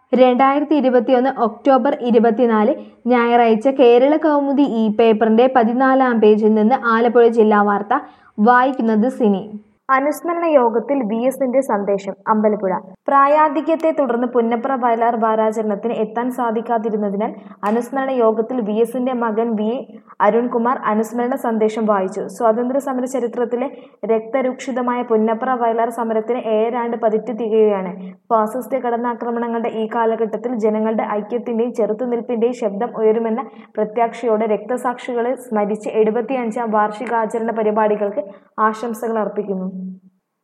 രണ്ടായിരത്തി ഇരുപത്തിയൊന്ന് ഒക്ടോബർ ഇരുപത്തിനാല് ഞായറാഴ്ച കേരള കൗമുദി ഇ പേപ്പറിന്റെ പതിനാലാം പേജിൽ നിന്ന് ആലപ്പുഴ ജില്ലാ വാർത്ത വായിക്കുന്നത് സിനി അനുസ്മരണ യോഗത്തിൽ വി എസിന്റെ സന്ദേശം അമ്പലപ്പുഴ പ്രായാധിക്യത്തെ തുടർന്ന് പുന്നപ്ര വയലാർ വാരാചരണത്തിന് എത്താൻ സാധിക്കാതിരുന്നതിനാൽ അനുസ്മരണ യോഗത്തിൽ വി എസിന്റെ മകൻ വി എ അരുൺകുമാർ അനുസ്മരണ സന്ദേശം വായിച്ചു സ്വാതന്ത്ര്യ സമര ചരിത്രത്തിലെ രക്തരൂക്ഷിതമായ പുന്നപ്ര വയലാർ സമരത്തിന് ഏഴാണ്ട് പതിറ്റ് തികയുകയാണ് ഫാസിസ്റ്റ് കടന്നാക്രമണങ്ങളുടെ ഈ കാലഘട്ടത്തിൽ ജനങ്ങളുടെ ഐക്യത്തിന്റെയും ചെറുത്തുനിൽപ്പിന്റെയും ശബ്ദം ഉയരുമെന്ന പ്രത്യാശയോടെ രക്തസാക്ഷികളെ സ്മരിച്ച് എഴുപത്തിയഞ്ചാം വാർഷികാചരണ പരിപാടികൾക്ക് ആശംസകൾ അർപ്പിക്കുന്നു